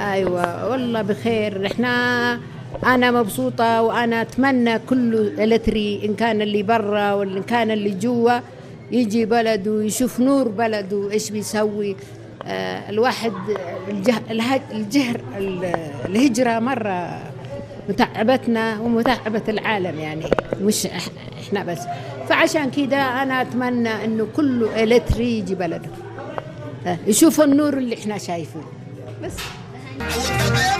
ايوه والله بخير احنا انا مبسوطه وانا اتمنى كل التري ان كان اللي برا وان كان اللي جوا يجي بلده يشوف نور بلده ايش بيسوي آه الواحد الجه الهج الجهر ال- الهجره مره متعبتنا ومتعبة العالم يعني مش إح- احنا بس فعشان كده انا اتمنى انه كل التري يجي بلده آه، يشوفوا النور اللي احنا شايفينه بس